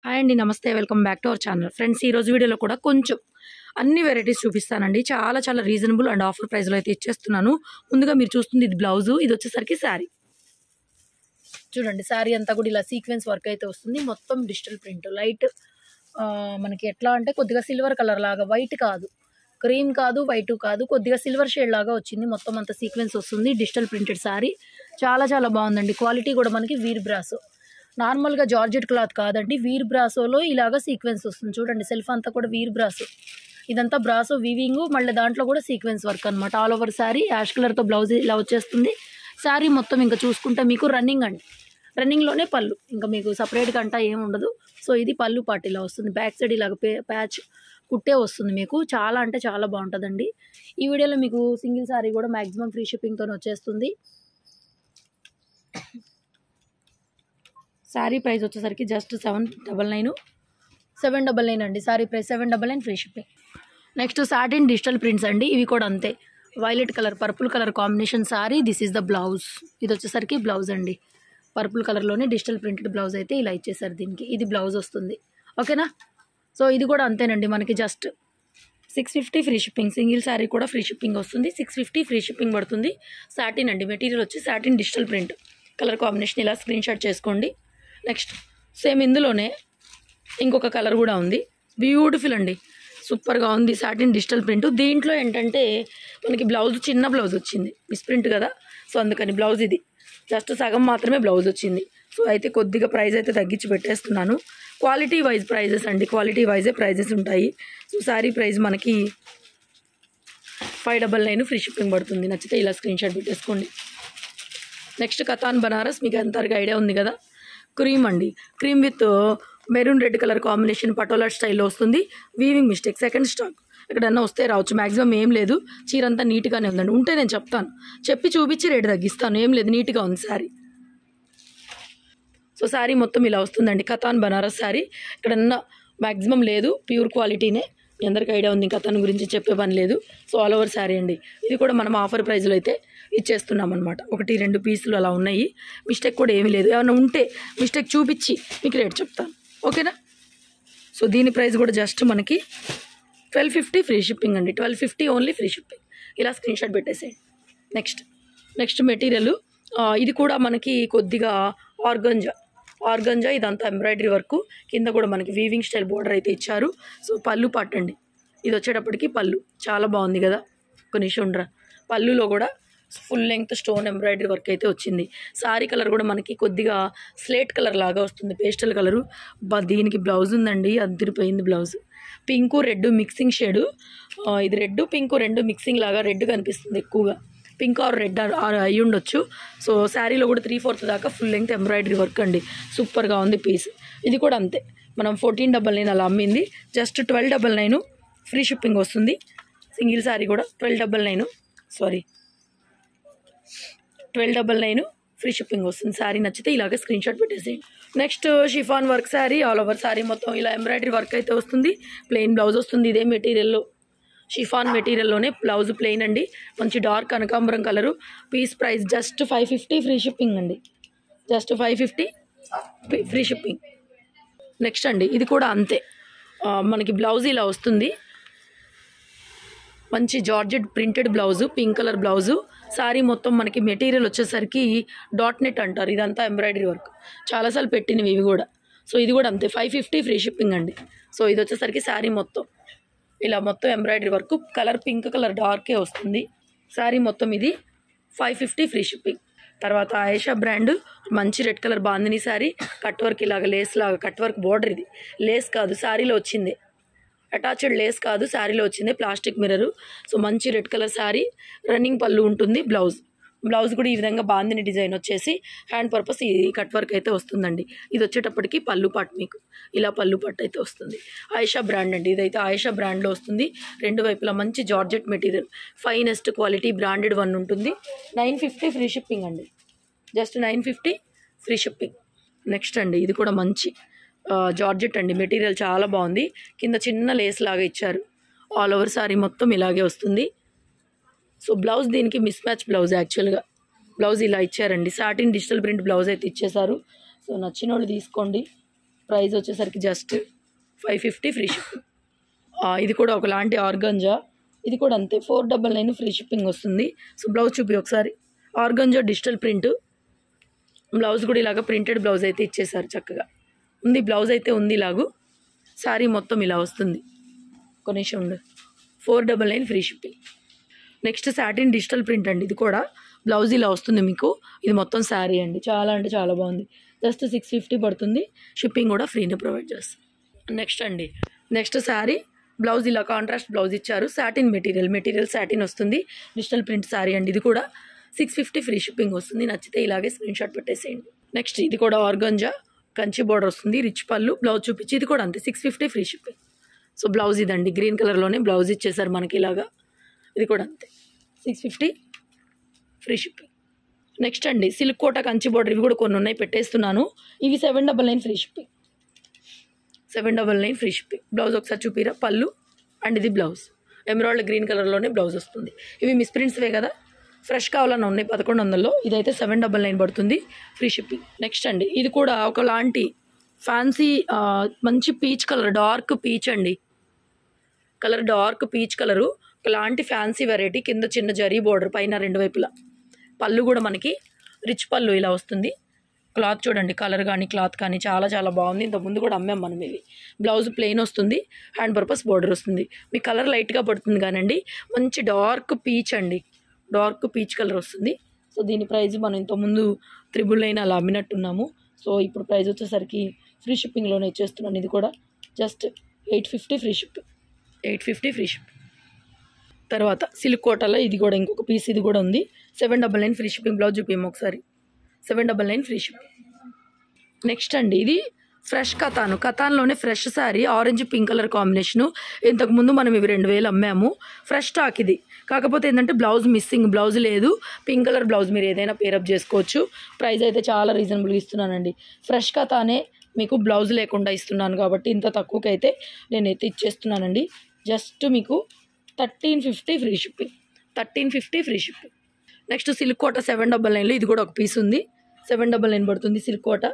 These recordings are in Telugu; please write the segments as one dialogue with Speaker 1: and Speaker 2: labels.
Speaker 1: హాయ్ అండి నమస్తే welcome back to our channel friends ఈ రోజు వీడియోలో కూడా కొంచెం అన్ని వెరైటీస్ చూపిస్తానండి చాలా చాలా రీజనబుల్ అండ్ ఆఫర్ ప్రైస్లో అయితే ఇచ్చేస్తున్నాను ముందుగా మీరు చూస్తుంది ఇది బ్లౌజు ఇది వచ్చేసరికి శారీ చూడండి శారీ అంతా కూడా ఇలా సీక్వెన్స్ వర్క్ అయితే వస్తుంది మొత్తం డిజిటల్ ప్రింట్ లైట్ మనకి ఎట్లా అంటే కొద్దిగా సిల్వర్ కలర్ లాగా వైట్ కాదు క్రీమ్ కాదు వైట్ కాదు కొద్దిగా సిల్వర్ షేడ్ లాగా వచ్చింది మొత్తం అంత సీక్వెన్స్ వస్తుంది డిజిటల్ ప్రింటెడ్ శారీ చాలా చాలా బాగుందండి క్వాలిటీ కూడా మనకి వీర్ బ్రాసో నార్మల్గా జార్జెట్ క్లాత్ కాదండి వీర్ బ్రాసోలో ఇలాగా సీక్వెన్స్ వస్తుంది చూడండి సెల్ఫ్ అంతా కూడా వీర్ బ్రాసో ఇదంతా బ్రాసో వీవింగ్ మళ్ళీ దాంట్లో కూడా సీక్వెన్స్ వర్క్ అనమాట ఆల్ ఓవర్ శారీ యాష్ కలర్తో బ్లౌజ్ ఇలా వచ్చేస్తుంది శారీ మొత్తం ఇంకా చూసుకుంటే మీకు రన్నింగ్ అండి రన్నింగ్లోనే పళ్ళు ఇంకా మీకు సపరేట్గా అంటా ఏమి ఉండదు సో ఇది పళ్ళు పాటు ఇలా వస్తుంది బ్యాక్ సైడ్ ఇలాగ పే ప్యాచ్ కుట్టే వస్తుంది మీకు చాలా అంటే చాలా బాగుంటుందండి ఈ వీడియోలో మీకు సింగిల్ శారీ కూడా మ్యాక్సిమం ఫ్రీ షిప్పింగ్తో వచ్చేస్తుంది శారీ ప్రైస్ వచ్చేసరికి just seven double nine seven double nine అండి sari price seven double nine free shipping next satin digital prints అండి ఇవి కూడా అంతే violet colour purple colour combination sorry this is the blouse ఇది వచ్చేసరికి బ్లౌజ్ అండి పర్పుల్ కలర్లోనే డిజిటల్ ప్రింటెడ్ బ్లౌజ్ అయితే ఇలా ఇచ్చేసారు దీనికి ఇది బ్లౌజ్ వస్తుంది ఓకేనా సో ఇది కూడా అంతేనండి మనకి just six fifty free shipping single sari కూడా ఫ్రీ షిప్పింగ్ వస్తుంది సిక్స్ ఫిఫ్టీ ఫ్రీ షిప్పింగ్ పడుతుంది సాటిన్ అండి మెటీరియల్ వచ్చి satin digital print colour combination ఇలా స్క్రీన్ షాట్ చేసుకోండి నెక్స్ట్ సేమ్ ఇందులోనే ఇంకొక కలర్ కూడా ఉంది బ్యూటిఫుల్ అండి సూపర్గా ఉంది సాటిన్ డిజిటల్ ప్రింట్ దీంట్లో ఏంటంటే మనకి బ్లౌజ్ చిన్న బ్లౌజ్ వచ్చింది మిస్ ప్రింట్ కదా సో అందుకని బ్లౌజ్ ఇది జస్ట్ సగం మాత్రమే బ్లౌజ్ వచ్చింది సో అయితే కొద్దిగా ప్రైస్ అయితే తగ్గించి పెట్టేస్తున్నాను క్వాలిటీ వైజ్ ప్రైజెస్ అండి క్వాలిటీ వైజే ప్రైజెస్ ఉంటాయి సో శారీ ప్రైస్ మనకి five double nine free shipping పడుతుంది నచ్చితే ఇలా స్క్రీన్ షాట్ పెట్టేసుకోండి నెక్స్ట్ కథాన్ బనారస్ మీకు ఎంతవరకు ఐడియా ఉంది కదా క్రీమ్ అండి cream with maroon red colour combination Patola స్టైల్లో వస్తుంది వీవింగ్ మిస్టేక్ సెకండ్ స్టాక్ ఎక్కడన్నా వస్తే రావచ్చు మ్యాక్సిమం ఏం లేదు చీర అంతా నీట్గానే ఉందండి ఉంటే నేను చెప్తాను చెప్పి చూపించి రేటు తగ్గిస్తాను ఏం లేదు నీట్గా ఉంది శారీ సో శారీ మొత్తం ఇలా వస్తుందండి కథాన్ బనారస్ శారీ ఇక్కడన్నా మ్యాక్సిమం లేదు ప్యూర్ క్వాలిటీనే మీ అందరికీ ఐడియా ఉంది కథాన్ గురించి చెప్పే పని లేదు సో ఆల్ ఓవర్ శారీ అండి ఇది కూడా మనం ఆఫర్ ప్రైస్లో అయితే ఇచ్చేస్తున్నాం అనమాట ఒకటి రెండు పీసులు అలా ఉన్నాయి మిస్టేక్ కూడా ఏమీ లేదు ఏమైనా ఉంటే మిస్టేక్ చూపించి మీకు రేట్ చెప్తాను ఓకేనా సో దీని ప్రైస్ కూడా జస్ట్ మనకి ట్వెల్వ్ ఫిఫ్టీ ఫ్రీ షిప్పింగ్ అండి twelve fifty only free shipping ఇలా స్క్రీన్ షాట్ పెట్టేసేయండి నెక్స్ట్ నెక్స్ట్ మెటీరియల్ ఇది కూడా మనకి కొద్దిగా ఆర్గంజా ఆర్గంజా ఇదంతా ఎంబ్రాయిడరీ వర్క్ కింద కూడా మనకి వీవింగ్ స్టైల్ బోర్డర్ అయితే ఇచ్చారు సో పళ్ళు పట్టండి ఇది వచ్చేటప్పటికి పళ్ళు చాలా బాగుంది కదా ఒక నిమిషం ఉండరా పళ్ళులో కూడా full length stone embroidery work అయితే వచ్చింది సారీ కలర్ కూడా మనకి కొద్దిగా స్లేట్ కలర్ లాగా వస్తుంది పేస్టల్ కలరు బా దీనికి బ్లౌజ్ ఉందండి అదిరిపోయింది blouse pink red mixing shade ఇది రెడ్ పింకు రెండు మిక్సింగ్ లాగా రెడ్ కనిపిస్తుంది ఎక్కువగా పింక్ ఆర్ రెడ్ అయి ఉండొచ్చు సో శారీలో కూడా త్రీ ఫోర్త్ దాకా ఫుల్ లెంగ్త్ ఎంబ్రాయిడరీ వర్క్ అండి సూపర్గా ఉంది పీస్ ఇది కూడా అంతే మనం ఫోర్టీన్ డబల్ నైన్ అలా అమ్మింది just twelve double nine free shipping వస్తుంది సింగిల్ శారీ కూడా twelve double nine sorry twelve double nine free shipping వస్తుంది శారీ నచ్చితే ఇలాగే స్క్రీన్ షాట్ పెట్టేసేయండి next chiffon work sari all over sari మొత్తం ఇలా ఎంబ్రాయిడరీ వర్క్ అయితే వస్తుంది ప్లెయిన్ బ్లౌజ్ వస్తుంది ఇదే మెటీరియల్లో షిఫాన్ మెటీరియల్లోనే బ్లౌజ్ ప్లెయిన్ అండి మంచి డార్క్ కనకాంబరం colour piece price just five fifty free shipping అండి just five fifty free shipping next అండి ఇది కూడా అంతే మనకి బ్లౌజ్ ఇలా వస్తుంది మంచి georgette printed blouse pink colour blouse sari మొత్తం మనకి మెటీరియల్ వచ్చేసరికి డాట్ నెట్ అంటారు ఇదంతా ఎంబ్రాయిడరీ వర్క్ చాలాసార్లు పెట్టినవి ఇవి కూడా సో ఇది కూడా అంతే ఫైవ్ ఫిఫ్టీ ఫ్రీ షిప్పింగ్ అండి సో ఇది వచ్చేసరికి శారీ మొత్తం ఇలా మొత్తం embroidery work colour pink colour డార్కే వస్తుంది శారీ మొత్తం ఇది ఫైవ్ ఫిఫ్టీ ఫ్రీ షిప్పింగ్ తర్వాత ఆయేషా బ్రాండ్ మంచి red colour bandhani sari cut work ఇలాగ లేస్ లాగా కట్ వర్క్ బోర్డర్ ఇది లేస్ కాదు శారీలో వచ్చింది అటాచ్డ్ లేస్ కాదు శారీలో వచ్చింది ప్లాస్టిక్ మిర్రర్ సో మంచి రెడ్ కలర్ శారీ రన్నింగ్ పళ్ళు ఉంటుంది బ్లౌజ్ బ్లౌజ్ కూడా ఈ విధంగా బాందిని డిజైన్ వచ్చేసి హ్యాండ్ పర్పస్ ఈ కట్ వర్క్ అయితే వస్తుందండి ఇది వచ్చేటప్పటికి పళ్ళు పట్టు మీకు ఇలా పళ్ళు పట్టు అయితే వస్తుంది ఆయిషా బ్రాండ్ అండి ఇదైతే ఆయిషా బ్రాండ్లో వస్తుంది రెండు వైపులా మంచి georgette material finest quality branded one ఉంటుంది నైన్ ఫిఫ్టీ ఫ్రీ షిప్పింగ్ అండి just nine fifty free shipping next అండి ఇది కూడా మంచి జార్జెట్ అండి మెటీరియల్ చాలా బాగుంది కింద చిన్న లేస్ లాగా ఇచ్చారు ఆల్ ఓవర్ సారీ మొత్తం ఇలాగే వస్తుంది సో బ్లౌజ్ దీనికి మిస్ మ్యాచ్ బ్లౌజ్ యాక్చువల్గా బ్లౌజ్ ఇలా ఇచ్చారండి సాటిన్ డిజిటల్ ప్రింట్ బ్లౌజ్ అయితే ఇచ్చేసారు సో నచ్చిన వాళ్ళు తీసుకోండి ప్రైస్ వచ్చేసరికి just five fifty free shipping ఇది కూడా ఒకలాంటి ఆర్గంజా ఇది కూడా అంతే four double nine free shipping వస్తుంది సో బ్లౌజ్ చూపి ఒకసారి ఆర్గంజా డిజిటల్ ప్రింట్ బ్లౌజ్ కూడా ఇలాగ ప్రింటెడ్ బ్లౌజ్ అయితే ఇచ్చేసారు చక్కగా ఉంది బ్లౌజ్ అయితే ఉంది ఇలాగు శారీ మొత్తం ఇలా వస్తుంది కొనేసి ఉండు four double nine free shipping next satin digital print అండి ఇది కూడా బ్లౌజ్ ఇలా వస్తుంది మీకు ఇది మొత్తం శారీ అండి చాలా అంటే చాలా బాగుంది జస్ట్ సిక్స్ ఫిఫ్టీ పడుతుంది షిప్పింగ్ కూడా ఫ్రీనే ప్రొవైడ్ చేస్తాం నెక్స్ట్ అండి నెక్స్ట్ శారీ బ్లౌజ్ ఇలా కాంట్రాస్ట్ బ్లౌజ్ ఇచ్చారు సాటిన్ మెటీరియల్ మెటీరియల్ సాటిన్ వస్తుంది డిజిటల్ ప్రింట్ శారీ అండి ఇది కూడా సిక్స్ ఫిఫ్టీ ఫ్రీ షిప్పింగ్ వస్తుంది నచ్చితే ఇలాగే స్క్రీన్ షాట్ పెట్టేసేయండి నెక్స్ట్ ఇది కూడా ఆర్గంజా కంచి బోర్డర్ వస్తుంది రిచ్ పళ్ళు బ్లౌజ్ చూపించి ఇది కూడా అంతే six fifty free shipping so blouse ఇదండి గ్రీన్ కలర్లోనే బ్లౌజ్ ఇచ్చేసారు మనకి ఇలాగా ఇది కూడా అంతే six fifty free shipping next అండి సిల్క్ కోట కంచి బోర్డర్ ఇవి కూడా కొన్ని ఉన్నాయి పెట్టేస్తున్నాను ఇవి seven double nine free shipping seven double nine free shipping blouse ఒకసారి చూపిరా పళ్ళు అండ్ ఇది బ్లౌజ్ ఎమరాల్డ్ గ్రీన్ కలర్లోనే బ్లౌజ్ వస్తుంది ఇవి మిస్ ప్రింట్స్వే కదా ఫ్రెష్ కావాలన్నా ఉన్నాయి పదకొండు వందల్లో ఇదైతే సెవెన్ డబల్ నైన్ పడుతుంది ఫ్రీ షిప్పింగ్ నెక్స్ట్ అండి ఇది కూడా ఒకలాంటి ఫ్యాన్సీ మంచి పీచ్ కలర్ డార్క్ పీచ్ అండి కలర్ డార్క్ పీచ్ కలరు ఒకలాంటి ఫ్యాన్సీ వెరైటీ కింద చిన్న జరీ బోర్డర్ పైన రెండు వైపులా పళ్ళు కూడా మనకి రిచ్ పళ్ళు ఇలా వస్తుంది క్లాత్ చూడండి కలర్ కానీ క్లాత్ కానీ చాలా చాలా బాగుంది ఇంత ముందు కూడా అమ్మాం మనం ఇవి బ్లౌజ్ ప్లెయిన్ వస్తుంది హ్యాండ్ పర్పస్ బోర్డర్ వస్తుంది మీ కలర్ లైట్గా పడుతుంది కానండి మంచి డార్క్ పీచ్ అండి డార్క్ పీచ్ కలర్ వస్తుంది సో దీని ప్రైస్ మనం ఇంతకుముందు త్రిబుల్ నైన్ అలా అమ్మినట్టున్నాము సో ఇప్పుడు ప్రైస్ వచ్చేసరికి ఫ్రీ షిప్పింగ్లోనే ఇచ్చేస్తున్నాను ఇది కూడా just eight fifty free shipping eight fifty free shipping తర్వాత సిల్క్ కోటలో ఇది కూడా ఇంకొక పీస్ ఇది కూడా ఉంది seven double nine free shipping blouse చూపించాము ఒకసారి seven double nine free shipping next అండి ఇది ఫ్రెష్ కథాను కథాన్లోనే fresh sari orange pink colour combination ఇంతకుముందు మనం ఇవి రెండు వేలు అమ్మాము ఫ్రెష్ స్టాక్ ఇది కాకపోతే ఏంటంటే బ్లౌజ్ మిస్సింగ్ బ్లౌజ్ లేదు పింక్ కలర్ బ్లౌజ్ మీరు ఏదైనా పేరప్ చేసుకోవచ్చు ప్రైస్ అయితే చాలా రీజనబుల్గా ఇస్తున్నానండి ఫ్రెష్ కథానే మీకు బ్లౌజ్ లేకుండా ఇస్తున్నాను కాబట్టి ఇంత తక్కువకి అయితే నేనైతే ఇచ్చేస్తున్నానండి జస్ట్ మీకు thirteen fifty free shipping thirteen fifty free shipping next silk Kota seven double నైన్లో ఇది కూడా ఒక పీస్ ఉంది సెవెన్ డబల్ నైన్ పడుతుంది సిల్క్ కోట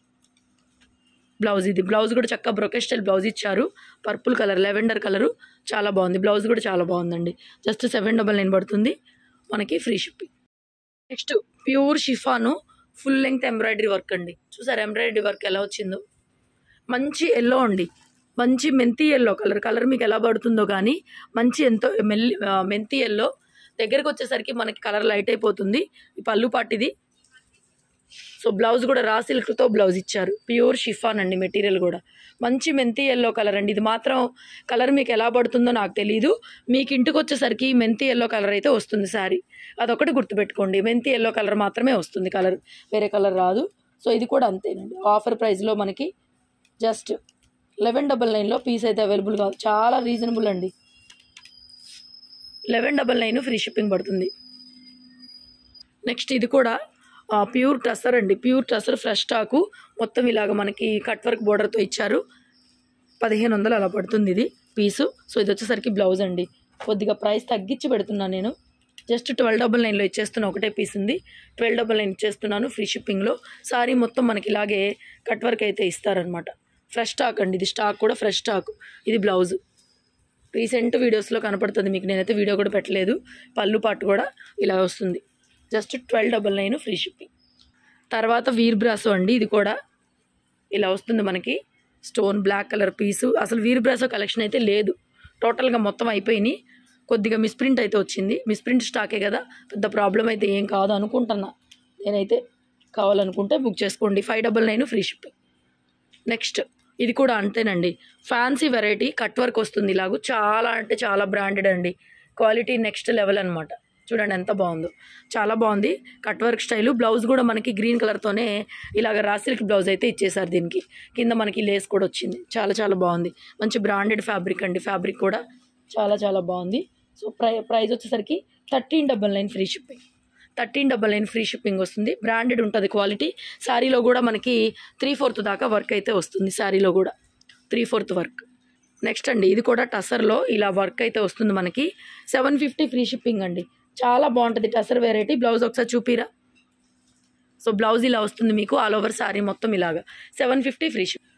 Speaker 1: బ్లౌజ్ ఇది బ్లౌజ్ కూడా చక్కగా బ్రొకెట్ స్టైల్ బ్లౌజ్ ఇచ్చారు పర్పుల్ కలర్ లెవెండర్ కలరు చాలా బాగుంది బ్లౌజ్ కూడా చాలా బాగుందండి జస్ట్ సెవెన్ డబల్ నైన్ పడుతుంది మనకి free shipping next pure chiffon full length embroidery work అండి చూసారు ఎంబ్రాయిడరీ వర్క్ ఎలా వచ్చిందో మంచి ఎల్లో అండి మంచి మెంతి ఎల్లో కలర్ కలర్ మీకు ఎలా పడుతుందో కానీ మంచి ఎంతో మెల్లి ఆ, మెంతి ఎల్లో దగ్గరకు వచ్చేసరికి మనకి కలర్ లైట్ అయిపోతుంది ఈ పళ్ళు పాటిది సో బ్లౌజ్ కూడా రా సిల్క్తో బ్లౌజ్ ఇచ్చారు ప్యూర్ షిఫాన్ అండి మెటీరియల్ కూడా మంచి మెంతి ఎల్లో కలర్ అండి ఇది మాత్రం కలర్ మీకు ఎలా పడుతుందో నాకు తెలియదు మీకు ఇంటికి వచ్చేసరికి మెంతి ఎల్లో కలర్ అయితే వస్తుంది శారీ అదొకటి గుర్తుపెట్టుకోండి మెంతి ఎల్లో కలర్ మాత్రమే వస్తుంది కలర్ వేరే కలర్ రాదు సో ఇది కూడా అంతేనండి ఆఫర్ ప్రైస్లో మనకి జస్ట్ లెవెన్ డబల్ నైన్లో పీస్ అయితే అవైలబుల్ కాదు చాలా రీజనబుల్ అండి eleven double nine free shipping పడుతుంది నెక్స్ట్ ఇది కూడా ఆ, ప్యూర్ టసర్ అండి ప్యూర్ టసర్ ఫ్రెష్ స్టాకు మొత్తం ఇలాగ మనకి కట్ వర్క్ బోర్డర్తో ఇచ్చారు పదిహేను వందలు అలా పడుతుంది ఇది పీసు సో ఇది వచ్చేసరికి బ్లౌజ్ అండి కొద్దిగా ప్రైస్ తగ్గించి పెడుతున్నాను నేను జస్ట్ ట్వెల్వ్ డబల్ నైన్లో ఇచ్చేస్తున్నా ఒకటే పీస్ ఉంది ట్వెల్వ్ డబల్ నైన్ ఇచ్చేస్తున్నాను ఫ్రీ షిప్పింగ్లో సారీ మొత్తం మనకి ఇలాగే కట్ వర్క్ అయితే ఇస్తారనమాట ఫ్రెష్ స్టాక్ అండి ఇది స్టాక్ కూడా ఫ్రెష్ స్టాక్ ఇది బ్లౌజ్ రీసెంట్ వీడియోస్లో కనపడుతుంది మీకు నేనైతే వీడియో కూడా పెట్టలేదు పళ్ళు పాటు కూడా ఇలా వస్తుంది just twelve double nine free shipping తర్వాత వీర్ బ్రాసో అండి ఇది కూడా ఇలా వస్తుంది మనకి స్టోన్ బ్లాక్ కలర్ పీసు అసలు వీర్ బ్రాసో కలెక్షన్ అయితే లేదు టోటల్గా మొత్తం అయిపోయినాయి కొద్దిగా మిస్ప్రింట్ అయితే వచ్చింది మిస్ప్రింట్ స్టాకే కదా పెద్ద ప్రాబ్లం అయితే ఏం కాదు అనుకుంటున్నా నేనైతే కావాలనుకుంటే బుక్ చేసుకోండి five double nine free shipping next ఇది కూడా అంతేనండి ఫ్యాన్సీ వెరైటీ కట్ వర్క్ వస్తుంది ఇలాగూ చాలా అంటే చాలా బ్రాండెడ్ అండి క్వాలిటీ నెక్స్ట్ లెవెల్ అనమాట చూడండి ఎంత బాగుందో చాలా బాగుంది కట్ వర్క్ స్టైలు బ్లౌజ్ కూడా మనకి గ్రీన్ కలర్తోనే ఇలాగ రా సిల్క్ బ్లౌజ్ అయితే ఇచ్చేసారు దీనికి కింద మనకి లేస్ కూడా వచ్చింది చాలా చాలా బాగుంది మంచి బ్రాండెడ్ ఫ్యాబ్రిక్ అండి ఫ్యాబ్రిక్ కూడా చాలా చాలా బాగుంది సో ప్రై ప్రైస్ వచ్చేసరికి thirteen double nine free shipping thirteen double nine free shipping వస్తుంది బ్రాండెడ్ ఉంటుంది క్వాలిటీ శారీలో కూడా మనకి త్రీ ఫోర్త్ దాకా వర్క్ అయితే వస్తుంది శారీలో కూడా త్రీ ఫోర్త్ వర్క్ నెక్స్ట్ అండి ఇది కూడా టసర్లో ఇలా వర్క్ అయితే వస్తుంది మనకి సెవెన్ ఫిఫ్టీ ఫ్రీ షిప్పింగ్ అండి చాలా బాగుంటుంది టసర్ వెరైటీ బ్లౌజ్ ఒకసారి చూపిరా సో బ్లౌజ్ ఇలా వస్తుంది మీకు ఆల్ ఓవర్ శారీ మొత్తం ఇలాగా seven fifty free ship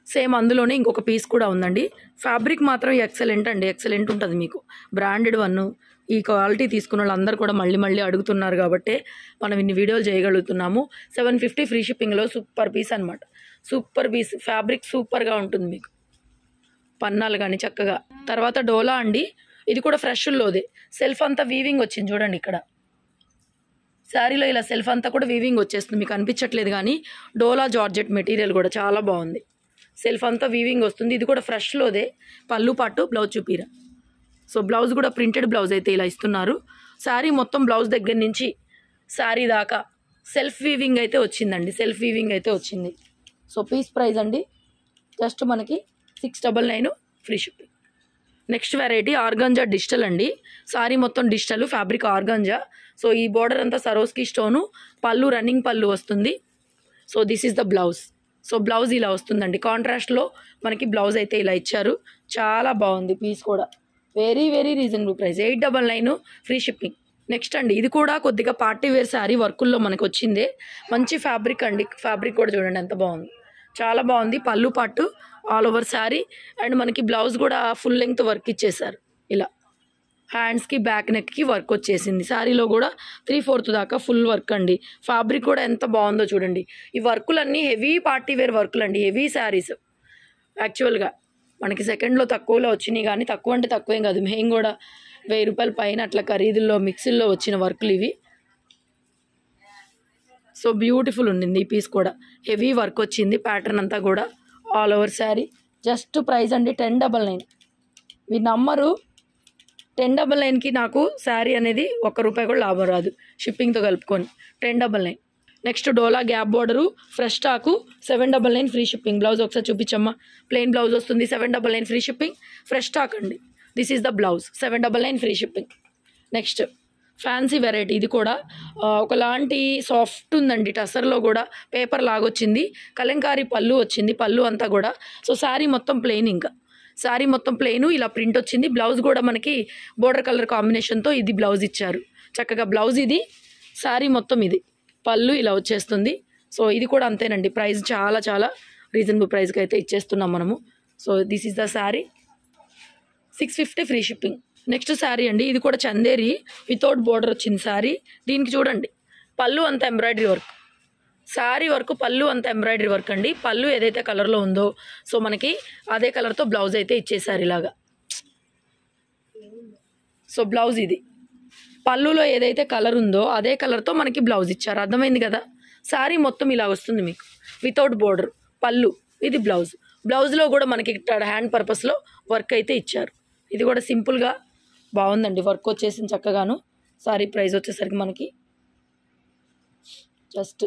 Speaker 1: same అందులోనే ఇంకొక పీస్ కూడా ఉందండి ఫ్యాబ్రిక్ మాత్రం ఎక్సలెంట్ అండి ఎక్సలెంట్ ఉంటుంది మీకు బ్రాండెడ్ వన్ ఈ క్వాలిటీ తీసుకున్న వాళ్ళందరూ కూడా మళ్ళీ మళ్ళీ అడుగుతున్నారు కాబట్టి మనం ఇన్ని వీడియోలు చేయగలుగుతున్నాము సెవెన్ ఫిఫ్టీ ఫ్రీ షిప్పింగ్లో సూపర్ పీస్ అనమాట సూపర్ పీస్ ఫ్యాబ్రిక్ సూపర్గా ఉంటుంది మీకు పన్నాలు కానీ చక్కగా తర్వాత డోలా అండి ఇది కూడా ఫ్రెష్లోదే సెల్ఫ్ అంతా వీవింగ్ వచ్చింది చూడండి ఇక్కడ శారీలో ఇలా సెల్ఫ్ అంతా కూడా వీవింగ్ వచ్చేస్తుంది మీకు అనిపించట్లేదు కానీ డోలా జార్జెట్ మెటీరియల్ కూడా చాలా బాగుంది సెల్ఫ్ అంతా వీవింగ్ వస్తుంది ఇది కూడా ఫ్రెష్లోదే పళ్ళు పాటు బ్లౌజ్ చూపిరా సో బ్లౌజ్ కూడా ప్రింటెడ్ బ్లౌజ్ అయితే ఇలా ఇస్తున్నారు శారీ మొత్తం బ్లౌజ్ దగ్గర నుంచి శారీ దాకా సెల్ఫ్ వీవింగ్ అయితే వచ్చిందండి సెల్ఫ్ వీవింగ్ అయితే వచ్చింది సో పీస్ ప్రైస్ అండి జస్ట్ మనకి six double nine free shipping next variety organza digital అండి సారీ మొత్తం డిజిటల్ ఫ్యాబ్రిక్ ఆర్గంజా సో ఈ బోర్డర్ అంతా సరోస్కి స్టోను పళ్ళు రన్నింగ్ పళ్ళు వస్తుంది so this is the blouse so blouse ఇలా వస్తుందండి కాంట్రాస్ట్లో మనకి బ్లౌజ్ అయితే ఇలా ఇచ్చారు చాలా బాగుంది పీస్ కూడా very very reasonable price eight double nine free shipping next అండి ఇది కూడా కొద్దిగా పార్టీ వేర్ శారీ వర్కుల్లో మనకు వచ్చిందే మంచి ఫ్యాబ్రిక్ అండి ఫ్యాబ్రిక్ కూడా చూడండి ఎంత బాగుంది చాలా బాగుంది పళ్ళు పట్టు ఆల్ ఓవర్ శారీ అండ్ మనకి బ్లౌజ్ కూడా ఫుల్ లెంగ్త్ వర్క్ ఇచ్చేసారు ఇలా హ్యాండ్స్కి బ్యాక్ నెక్కి వర్క్ వచ్చేసింది శారీలో కూడా త్రీ ఫోర్త్ దాకా ఫుల్ వర్క్ అండి ఫ్యాబ్రిక్ కూడా ఎంత బాగుందో చూడండి ఈ వర్కులన్నీ హెవీ పార్టీ వేర్ వర్కులు అండి హెవీ శారీస్ యాక్చువల్గా మనకి సెకండ్లో తక్కువలో వచ్చినాయి కానీ తక్కువ అంటే తక్కువేం కాదు మేము కూడా వెయ్యి రూపాయల పైన అట్లా ఖరీదుల్లో మిక్సీల్లో వచ్చిన వర్కులు ఇవి సో బ్యూటిఫుల్ ఉండింది ఈ పీస్ కూడా హెవీ వర్క్ వచ్చింది ప్యాటర్న్ అంతా కూడా all over sari just price అండి టెన్ డబల్ నైన్ మీ నమ్మరు టెన్ డబల్ నైన్కి నాకు శారీ అనేది ఒక్క రూపాయి కూడా లాభం రాదు షిప్పింగ్తో కలుపుకొని ten double nine next dola gap border fresh stock seven double nine free shipping blouse ఒకసారి చూపించమ్మా ప్లెయిన్ బ్లౌజ్ వస్తుంది seven double nine free shipping fresh stock అండి this is the blouse seven double nine free shipping next fancy variety ఇది కూడా ఆ, ఒకలాంటి సాఫ్ట్ ఉందండి టసర్లో కూడా పేపర్ లాగొచ్చింది కలంకారీ పళ్ళు వచ్చింది పళ్ళు అంతా కూడా సో శారీ మొత్తం ప్లెయిన్ ఇంకా శారీ మొత్తం ప్లెయిన్ ఇలా ప్రింట్ వచ్చింది బ్లౌజ్ కూడా మనకి బోర్డర్ కలర్ కాంబినేషన్తో ఇది బ్లౌజ్ ఇచ్చారు చక్కగా బ్లౌజ్ ఇది శారీ మొత్తం ఇది పళ్ళు ఇలా వచ్చేస్తుంది సో ఇది కూడా అంతేనండి ప్రైస్ చాలా చాలా రీజనబుల్ ప్రైస్కి అయితే ఇచ్చేస్తున్నాం మనము so this is the sari six fifty free shipping next sari అండి ఇది కూడా చందేరి వితౌట్ బోర్డర్ వచ్చింది శారీ దీనికి చూడండి పళ్ళు అంత ఎంబ్రాయిడరీ వర్క్ శారీ వర్క్ పళ్ళు అంత ఎంబ్రాయిడరీ వర్క్ అండి పళ్ళు ఏదైతే కలర్లో ఉందో సో మనకి అదే కలర్తో బ్లౌజ్ అయితే ఇచ్చేసారు ఇలాగా సో బ్లౌజ్ ఇది పళ్ళులో ఏదైతే కలర్ ఉందో అదే కలర్తో మనకి బ్లౌజ్ ఇచ్చారు అర్థమైంది కదా శారీ మొత్తం ఇలా వస్తుంది మీకు వితౌట్ బోర్డర్ పళ్ళు ఇది బ్లౌజ్ బ్లౌజ్లో కూడా మనకి ఇక్కడ హ్యాండ్ పర్పస్లో వర్క్ అయితే ఇచ్చారు ఇది కూడా సింపుల్గా బాగుందండి వర్క్ వచ్చేసింది చక్కగాను సారీ ప్రైస్ వచ్చేసరికి మనకి just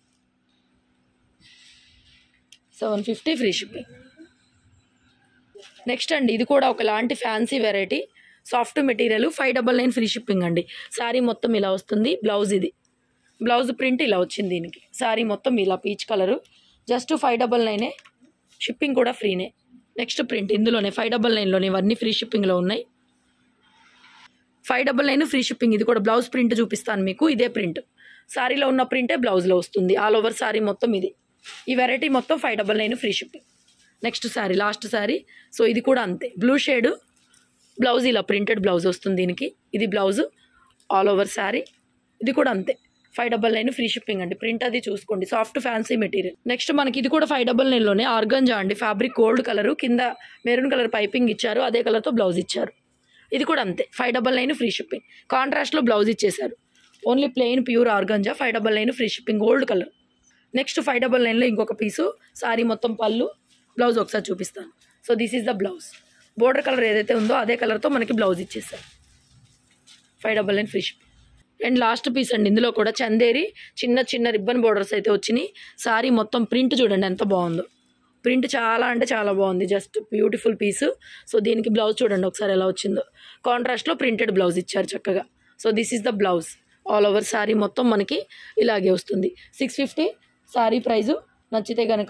Speaker 1: seven fifty free shipping next అండి ఇది కూడా ఒకలాంటి fancy variety soft material five double nine free shipping అండి శారీ మొత్తం ఇలా వస్తుంది బ్లౌజ్ ఇది బ్లౌజ్ ప్రింట్ ఇలా వచ్చింది దీనికి శారీ మొత్తం ఇలా peach colour just five double నైనే షిప్పింగ్ కూడా ఫ్రీనే నెక్స్ట్ ప్రింట్ ఇందులోనే ఫైవ్ డబల్ నైన్లోనే ఇవన్నీ ఫ్రీ షిప్పింగ్లో ఉన్నాయి five double nine free shipping ఇది కూడా బ్లౌజ్ ప్రింట్ చూపిస్తాను మీకు ఇదే ప్రింట్ శారీలో ఉన్న ప్రింటే బ్లౌజ్లో వస్తుంది ఆల్ ఓవర్ శారీ మొత్తం ఇది ఈ వెరైటీ మొత్తం five double nine free shipping next sari last sari so ఇది కూడా అంతే బ్లూ షేడ్ బ్లౌజ్ ఇలా ప్రింటెడ్ బ్లౌజ్ వస్తుంది దీనికి ఇది బ్లౌజ్ ఆల్ ఓవర్ శారీ ఇది కూడా అంతే five double nine free shipping అండి ప్రింట్ అది చూసుకోండి సాఫ్ట్ ఫ్యాన్సీ మెటీరియల్ నెక్స్ట్ మనకి ఇది కూడా ఫైవ్ డబల్ నైన్లోనే ఆర్గంజా అండి ఫ్యాబ్రిక్ గోల్డ్ కలర్ కింద మెరూన్ కలర్ పైపింగ్ ఇచ్చారు అదే కలర్తో బ్లౌజ్ ఇచ్చారు ఇది కూడా అంతే five double nine free shipping కాంట్రాస్ట్లో బ్లౌజ్ ఇచ్చేసారు only plain pure organza five double nine free shipping gold colour next five double నైన్లో ఇంకొక పీసు సారీ మొత్తం పళ్ళు బ్లౌజ్ ఒకసారి చూపిస్తాను so this is the blouse border colour ఏదైతే ఉందో అదే కలర్తో మనకి బ్లౌజ్ ఇచ్చేసారు five double nine free shipping and last piece అండి ఇందులో కూడా చందేరి చిన్న చిన్న రిబ్బన్ బోర్డర్స్ అయితే వచ్చినాయి సారీ మొత్తం ప్రింట్ చూడండి ఎంత బాగుందో ప్రింట్ చాలా అంటే చాలా బాగుంది జస్ట్ బ్యూటిఫుల్ పీస్ సో దీనికి బ్లౌజ్ చూడండి ఒకసారి ఎలా వచ్చిందో కాంట్రాస్ట్లో ప్రింటెడ్ బ్లౌజ్ ఇచ్చారు చక్కగా so this is the blouse all over sari మొత్తం మనకి ఇలాగే వస్తుంది సిక్స్ ఫిఫ్టీ శారీ ప్రైజు నచ్చితే కనుక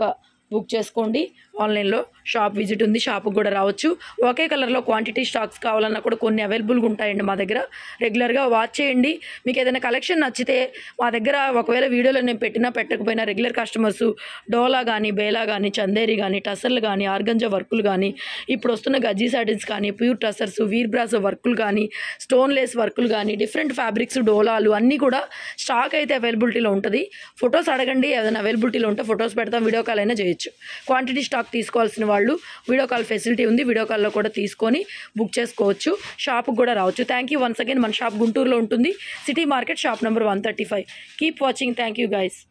Speaker 1: బుక్ చేసుకోండి ఆన్లైన్లో షాప్ విజిట్ ఉంది షాప్కి కూడా రావచ్చు ఒకే కలర్లో క్వాంటిటీ స్టాక్స్ కావాలన్నా కూడా కొన్ని అవైలబుల్గా ఉంటాయండి మా దగ్గర రెగ్యులర్గా వాచ్ చేయండి మీకు ఏదైనా కలెక్షన్ నచ్చితే మా దగ్గర ఒకవేళ వీడియోలో నేను పెట్టినా పెట్టకపోయినా రెగ్యులర్ కస్టమర్స్ డోలా కానీ బేలా కానీ చందేరి కానీ టసర్లు కానీ ఆర్గంజా వర్కులు కానీ ఇప్పుడు వస్తున్న గజ్జీ సాటిన్స్ కానీ ప్యూర్ టసర్స్ వీర్ బ్రాస్ వర్కులు కానీ స్టోన్ లేస్ వర్కులు కానీ డిఫరెంట్ ఫ్యాబ్రిక్స్ డోలాలు అన్నీ కూడా స్టాక్ అయితే అవైలబిలిటీలో ఉంటుంది ఫొటోస్ అడగండి ఏదైనా అవైలబిలిటీలో ఉంటే ఫొటోస్ పెడతాం వీడియో కాల్ అయినా చేయొచ్చు క్వాంటిటీ స్టాక్ తీసుకోవాల్సిన వాళ్ళు వీడియో కాల్ ఫెసిలిటీ ఉంది వీడియో కాల్లో కూడా తీసుకొని బుక్ చేసుకోవచ్చు షాప్కి కూడా రావచ్చు థ్యాంక్ యూ వన్స్ అగైన్ మన షాప్ గుంటూరులో ఉంటుంది city market shop number one thirty five keep watching thank you guys